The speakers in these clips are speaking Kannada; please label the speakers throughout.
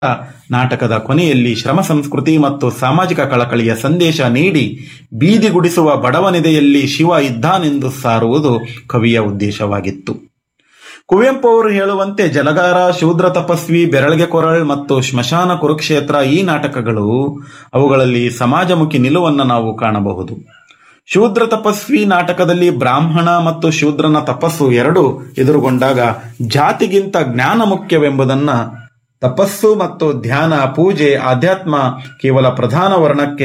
Speaker 1: ನಾಟಕದ ಕೊನೆಯಲ್ಲಿ ಶ್ರಮ ಸಂಸ್ಕೃತಿ ಮತ್ತು ಸಾಮಾಜಿಕ ಕಳಕಳಿಯ ಸಂದೇಶ ನೀಡಿ ಬೀದಿಗುಡಿಸುವ ಬಡವನೆದೆಯಲ್ಲಿ ಶಿವ ಇದ್ದಾನೆಂದು ಸಾರುವುದು ಕವಿಯ ಉದ್ದೇಶವಾಗಿತ್ತು ಕುವೆಂಪು ಅವರು ಹೇಳುವಂತೆ ಜಲಗಾರ ಶೂದ್ರ ತಪಸ್ವಿ ಬೆರಳಿಗೆ ಕೊರಳ್ ಮತ್ತು ಶ್ಮಶಾನ ಕುರುಕ್ಷೇತ್ರ ಈ ನಾಟಕಗಳು ಅವುಗಳಲ್ಲಿ ಸಮಾಜಮುಖಿ ನಿಲುವನ್ನು ನಾವು ಕಾಣಬಹುದು ಶೂದ್ರ ತಪಸ್ವಿ ನಾಟಕದಲ್ಲಿ ಬ್ರಾಹ್ಮಣ ಮತ್ತು ಶೂದ್ರನ ತಪಸ್ಸು ಎರಡು ಎದುರುಗೊಂಡಾಗ ಜಾತಿಗಿಂತ ಜ್ಞಾನ ಮುಖ್ಯವೆಂಬುದನ್ನ ತಪಸ್ಸು ಮತ್ತು ಧ್ಯಾನ ಪೂಜೆ ಆಧ್ಯಾತ್ಮ ಕೇವಲ ಪ್ರಧಾನ ವರ್ಣಕ್ಕೆ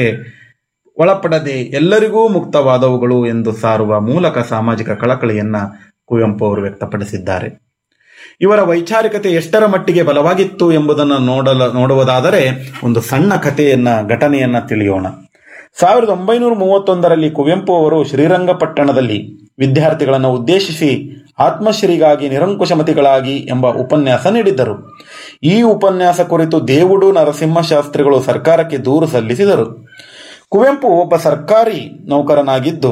Speaker 1: ಒಳಪಡದೆ ಎಲ್ಲರಿಗೂ ಮುಕ್ತವಾದವುಗಳು ಎಂದು ಸಾರುವ ಮೂಲಕ ಸಾಮಾಜಿಕ ಕಳಕಳಿಯನ್ನ ಕುವೆಂಪು ಅವರು ವ್ಯಕ್ತಪಡಿಸಿದ್ದಾರೆ ಇವರ ವೈಚಾರಿಕತೆ ಎಷ್ಟರ ಮಟ್ಟಿಗೆ ಬಲವಾಗಿತ್ತು ಎಂಬುದನ್ನು ನೋಡಲ ನೋಡುವುದಾದರೆ ಒಂದು ಸಣ್ಣ ಕಥೆಯನ್ನ ಘಟನೆಯನ್ನ ತಿಳಿಯೋಣ ಸಾವಿರದ ಒಂಬೈನೂರ ಮೂವತ್ತೊಂದರಲ್ಲಿ ಕುವೆಂಪು ಅವರು ಶ್ರೀರಂಗಪಟ್ಟಣದಲ್ಲಿ ವಿದ್ಯಾರ್ಥಿಗಳನ್ನು ಉದ್ದೇಶಿಸಿ ಆತ್ಮಶ್ರೀಗಾಗಿ ನಿರಂಕುಶಮತಿಗಳಾಗಿ ಎಂಬ ಉಪನ್ಯಾಸ ನೀಡಿದ್ದರು ಈ ಉಪನ್ಯಾಸ ಕುರಿತು ದೇವುಡು ನರಸಿಂಹಶಾಸ್ತ್ರಿಗಳು ಸರ್ಕಾರಕ್ಕೆ ದೂರು ಸಲ್ಲಿಸಿದರು ಕುವೆಂಪು ಒಬ್ಬ ಸರ್ಕಾರಿ ನೌಕರನಾಗಿದ್ದು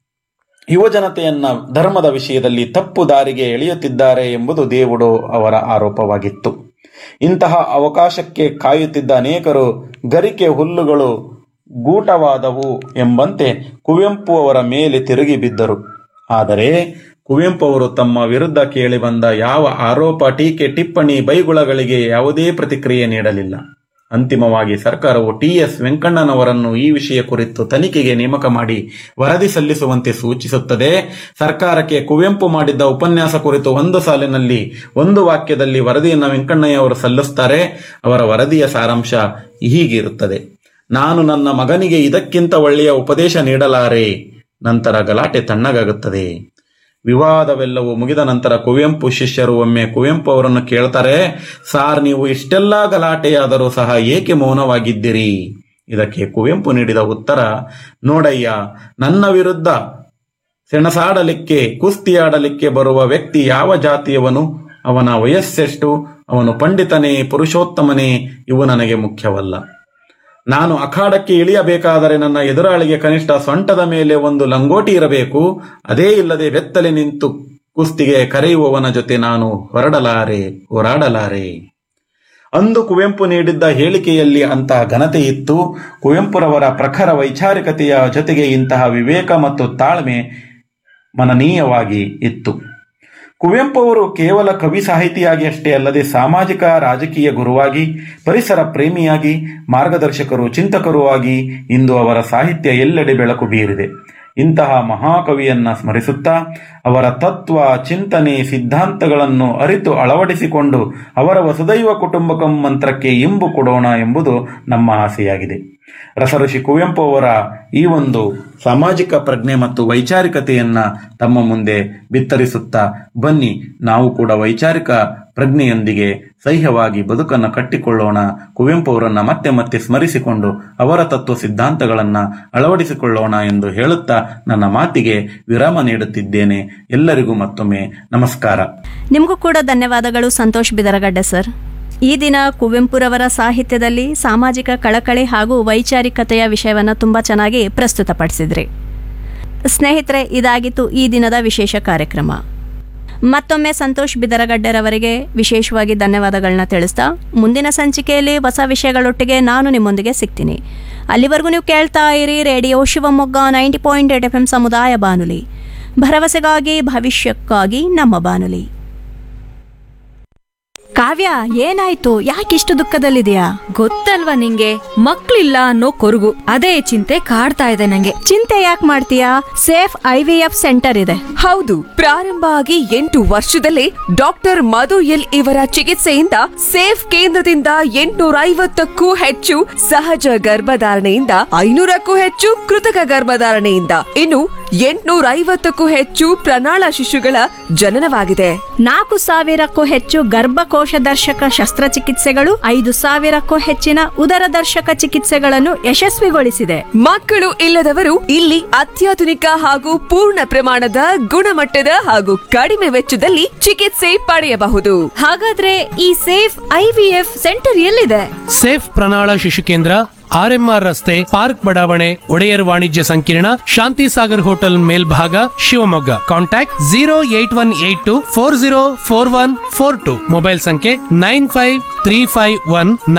Speaker 1: ಯುವಜನತೆಯನ್ನ ಧರ್ಮದ ವಿಷಯದಲ್ಲಿ ತಪ್ಪು ದಾರಿಗೆ ಎಳೆಯುತ್ತಿದ್ದಾರೆ ಎಂಬುದು ದೇವುಡು ಅವರ ಆರೋಪವಾಗಿತ್ತು ಇಂತಹ ಅವಕಾಶಕ್ಕೆ ಕಾಯುತ್ತಿದ್ದ ಅನೇಕರು ಗರಿಕೆ ಹುಲ್ಲುಗಳು ಗೂಟವಾದವು ಎಂಬಂತೆ ಕುವೆಂಪು ಅವರ ಮೇಲೆ ತಿರುಗಿ ಬಿದ್ದರು ಆದರೆ ಕುವೆಂಪು ಅವರು ತಮ್ಮ ವಿರುದ್ಧ ಕೇಳಿಬಂದ ಯಾವ ಆರೋಪ ಟೀಕೆ ಟಿಪ್ಪಣಿ ಬೈಗುಳಗಳಿಗೆ ಯಾವುದೇ ಪ್ರತಿಕ್ರಿಯೆ ನೀಡಲಿಲ್ಲ ಅಂತಿಮವಾಗಿ ಸರ್ಕಾರವು ಟಿ ಎಸ್ ವೆಂಕಣ್ಣನವರನ್ನು ಈ ವಿಷಯ ಕುರಿತು ತನಿಖೆಗೆ ನೇಮಕ ಮಾಡಿ ವರದಿ ಸಲ್ಲಿಸುವಂತೆ ಸೂಚಿಸುತ್ತದೆ ಸರ್ಕಾರಕ್ಕೆ ಕುವೆಂಪು ಮಾಡಿದ್ದ ಉಪನ್ಯಾಸ ಕುರಿತು ಒಂದು ಸಾಲಿನಲ್ಲಿ ಒಂದು ವಾಕ್ಯದಲ್ಲಿ ವರದಿಯನ್ನು ವೆಂಕಣ್ಣಯ್ಯ ಅವರು ಸಲ್ಲಿಸುತ್ತಾರೆ ಅವರ ವರದಿಯ ಸಾರಾಂಶ ಹೀಗಿರುತ್ತದೆ ನಾನು ನನ್ನ ಮಗನಿಗೆ ಇದಕ್ಕಿಂತ ಒಳ್ಳೆಯ ಉಪದೇಶ ನೀಡಲಾರೆ ನಂತರ ಗಲಾಟೆ ತಣ್ಣಗಾಗುತ್ತದೆ ವಿವಾದವೆಲ್ಲವೂ ಮುಗಿದ ನಂತರ ಕುವೆಂಪು ಶಿಷ್ಯರು ಒಮ್ಮೆ ಕುವೆಂಪು ಅವರನ್ನು ಕೇಳ್ತಾರೆ ಸಾರ್ ನೀವು ಇಷ್ಟೆಲ್ಲ ಗಲಾಟೆಯಾದರೂ ಸಹ ಏಕೆ ಮೌನವಾಗಿದ್ದೀರಿ ಇದಕ್ಕೆ ಕುವೆಂಪು ನೀಡಿದ ಉತ್ತರ ನೋಡಯ್ಯ ನನ್ನ ವಿರುದ್ಧ ಸೆಣಸಾಡಲಿಕ್ಕೆ ಕುಸ್ತಿಯಾಡಲಿಕ್ಕೆ ಬರುವ ವ್ಯಕ್ತಿ ಯಾವ ಜಾತಿಯವನು ಅವನ ವಯಸ್ಸೆಷ್ಟು ಅವನು ಪಂಡಿತನೇ ಪುರುಷೋತ್ತಮನೇ ಇವು ನನಗೆ ಮುಖ್ಯವಲ್ಲ ನಾನು ಅಖಾಡಕ್ಕೆ ಇಳಿಯಬೇಕಾದರೆ ನನ್ನ ಎದುರಾಳಿಗೆ ಕನಿಷ್ಠ ಸೊಂಟದ ಮೇಲೆ ಒಂದು ಲಂಗೋಟಿ ಇರಬೇಕು ಅದೇ ಇಲ್ಲದೆ ಬೆತ್ತಲೆ ನಿಂತು ಕುಸ್ತಿಗೆ ಕರೆಯುವವನ ಜೊತೆ ನಾನು ಹೊರಡಲಾರೆ ಹೋರಾಡಲಾರೆ ಅಂದು ಕುವೆಂಪು ನೀಡಿದ್ದ ಹೇಳಿಕೆಯಲ್ಲಿ ಅಂತಹ ಘನತೆ ಇತ್ತು ಕುವೆಂಪುರವರ ಪ್ರಖರ ವೈಚಾರಿಕತೆಯ ಜೊತೆಗೆ ಇಂತಹ ವಿವೇಕ ಮತ್ತು ತಾಳ್ಮೆ ಮನನೀಯವಾಗಿ ಇತ್ತು ಕುವೆಂಪು ಅವರು ಕೇವಲ ಕವಿ ಸಾಹಿತಿಯಾಗಿ ಅಷ್ಟೇ ಅಲ್ಲದೆ ಸಾಮಾಜಿಕ ರಾಜಕೀಯ ಗುರುವಾಗಿ ಪರಿಸರ ಪ್ರೇಮಿಯಾಗಿ ಮಾರ್ಗದರ್ಶಕರು ಚಿಂತಕರೂ ಆಗಿ ಇಂದು ಅವರ ಸಾಹಿತ್ಯ ಎಲ್ಲೆಡೆ ಬೆಳಕು ಬೀರಿದೆ ಇಂತಹ ಮಹಾಕವಿಯನ್ನ ಸ್ಮರಿಸುತ್ತಾ ಅವರ ತತ್ವ ಚಿಂತನೆ ಸಿದ್ಧಾಂತಗಳನ್ನು ಅರಿತು ಅಳವಡಿಸಿಕೊಂಡು ಅವರ ವಸುದೈವ ಕುಟುಂಬಕಂ ಮಂತ್ರಕ್ಕೆ ಇಂಬು ಕೊಡೋಣ ಎಂಬುದು ನಮ್ಮ ಆಸೆಯಾಗಿದೆ ರಸಋಷಿ ಕುವೆಂಪು ಅವರ ಈ ಒಂದು ಸಾಮಾಜಿಕ ಪ್ರಜ್ಞೆ ಮತ್ತು ವೈಚಾರಿಕತೆಯನ್ನ ತಮ್ಮ ಮುಂದೆ ಬಿತ್ತರಿಸುತ್ತಾ ಬನ್ನಿ ನಾವು ಕೂಡ ವೈಚಾರಿಕ ಪ್ರಜ್ಞೆಯೊಂದಿಗೆ ಸಹ್ಯವಾಗಿ ಬದುಕನ್ನು ಕಟ್ಟಿಕೊಳ್ಳೋಣ ಕುವೆಂಪು ಅವರನ್ನ ಮತ್ತೆ ಮತ್ತೆ ಸ್ಮರಿಸಿಕೊಂಡು ಅವರ ತತ್ವ ಸಿದ್ಧಾಂತಗಳನ್ನ ಅಳವಡಿಸಿಕೊಳ್ಳೋಣ ಎಂದು ಹೇಳುತ್ತಾ ನನ್ನ ಮಾತಿಗೆ ವಿರಾಮ ನೀಡುತ್ತಿದ್ದೇನೆ ಎಲ್ಲರಿಗೂ ಮತ್ತೊಮ್ಮೆ ನಮಸ್ಕಾರ
Speaker 2: ನಿಮಗೂ ಕೂಡ ಧನ್ಯವಾದಗಳು ಸಂತೋಷ್ ಬಿದರಗಡ್ಡೆ ಸರ್ ಈ ದಿನ ಕುವೆಂಪುರವರ ಸಾಹಿತ್ಯದಲ್ಲಿ ಸಾಮಾಜಿಕ ಕಳಕಳಿ ಹಾಗೂ ವೈಚಾರಿಕತೆಯ ವಿಷಯವನ್ನು ತುಂಬ ಚೆನ್ನಾಗಿ ಪ್ರಸ್ತುತಪಡಿಸಿದ್ರಿ ಸ್ನೇಹಿತರೆ ಇದಾಗಿತ್ತು ಈ ದಿನದ ವಿಶೇಷ ಕಾರ್ಯಕ್ರಮ ಮತ್ತೊಮ್ಮೆ ಸಂತೋಷ್ ಬಿದರಗಡ್ಡೆರವರಿಗೆ ವಿಶೇಷವಾಗಿ ಧನ್ಯವಾದಗಳನ್ನ ತಿಳಿಸ್ತಾ ಮುಂದಿನ ಸಂಚಿಕೆಯಲ್ಲಿ ಹೊಸ ವಿಷಯಗಳೊಟ್ಟಿಗೆ ನಾನು ನಿಮ್ಮೊಂದಿಗೆ ಸಿಗ್ತೀನಿ ಅಲ್ಲಿವರೆಗೂ ನೀವು ಕೇಳ್ತಾ ಇರಿ radio Shivamogga ninety point eight F M ಸಮುದಾಯ ಬಾನುಲಿ ಭರವಸೆಗಾಗಿ ಭವಿಷ್ಯಕ್ಕಾಗಿ ನಮ್ಮ ಬಾನುಲಿ ಕಾವ್ಯ ಏನಾಯ್ತು ಯಾಕಿಷ್ಟು ದುಃಖದಲ್ಲಿದೆಯಾ
Speaker 3: ಗೊತ್ತಲ್ವಾ ನಿಂಗೆ ಮಕ್ಳಿಲ್ಲ ಅನ್ನೋ ಕೊರಗು ಅದೇ ಚಿಂತೆ ಕಾಡ್ತಾ ಇದೆ ನಂಗೆ
Speaker 2: ಚಿಂತೆ ಯಾಕೆ ಮಾಡ್ತೀಯಾ safe I V F centre ಇದೆ
Speaker 4: ಹೌದು ಪ್ರಾರಂಭ ಆಗಿ ಎಂಟು ವರ್ಷದಲ್ಲೇ ಡಾಕ್ಟರ್ ಮಧು ಎಲ್ ಇವರ ಚಿಕಿತ್ಸೆಯಿಂದ ಸೇಫ್ ಕೇಂದ್ರದಿಂದ ಎಂಟುನೂರ ಐವತ್ತಕ್ಕೂ ಹೆಚ್ಚು ಸಹಜ ಗರ್ಭಧಾರಣೆಯಿಂದ ಐನೂರಕ್ಕೂ ಹೆಚ್ಚು ಕೃತಕ ಗರ್ಭಧಾರಣೆಯಿಂದ ಇನ್ನು ಎಂಟುನೂರ ಐವತ್ತಕ್ಕೂ ಹೆಚ್ಚು ಪ್ರಣಾಳ ಶಿಶುಗಳ ಜನನವಾಗಿದೆ
Speaker 2: ನಾಲ್ಕು ಸಾವಿರಕ್ಕೂ ಹೆಚ್ಚು ಗರ್ಭಕೋಶ ದರ್ಶಕ ಶಸ್ತ್ರಚಿಕಿತ್ಸೆಗಳು ಐದು ಸಾವಿರಕ್ಕೂ ಹೆಚ್ಚಿನ ಉದರ ದರ್ಶಕ ಚಿಕಿತ್ಸೆಗಳನ್ನು ಯಶಸ್ವಿಗೊಳಿಸಿದೆ
Speaker 4: ಮಕ್ಕಳು ಇಲ್ಲದವರು ಇಲ್ಲಿ ಅತ್ಯಾಧುನಿಕ ಹಾಗೂ ಪೂರ್ಣ ಪ್ರಮಾಣದ ಗುಣಮಟ್ಟದ ಹಾಗೂ ಕಡಿಮೆ ವೆಚ್ಚದಲ್ಲಿ ಚಿಕಿತ್ಸೆ ಪಡೆಯಬಹುದು
Speaker 3: ಹಾಗಾದ್ರೆ ಈ safe I V F centre ಎಲ್ಲಿದೆ
Speaker 5: ಸೇಫ್ ಪ್ರಣಾಳ ಶಿಶು ಕೇಂದ್ರ ಆರ್ಎಂಆರ್ ರಸ್ತೆ ಪಾರ್ಕ್ ಬಡಾವಣೆ ಒಡೆಯರ್ ವಾಣಿಜ್ಯ ಸಂಕೀರ್ಣ ಶಾಂತಿ ಸಾಗರ್ ಹೋಟೆಲ್ ಮೇಲ್ಭಾಗ Shivamogga contact zero eight one eight two four zero four one four two mobile ಸಂಖ್ಯೆ nine five three five one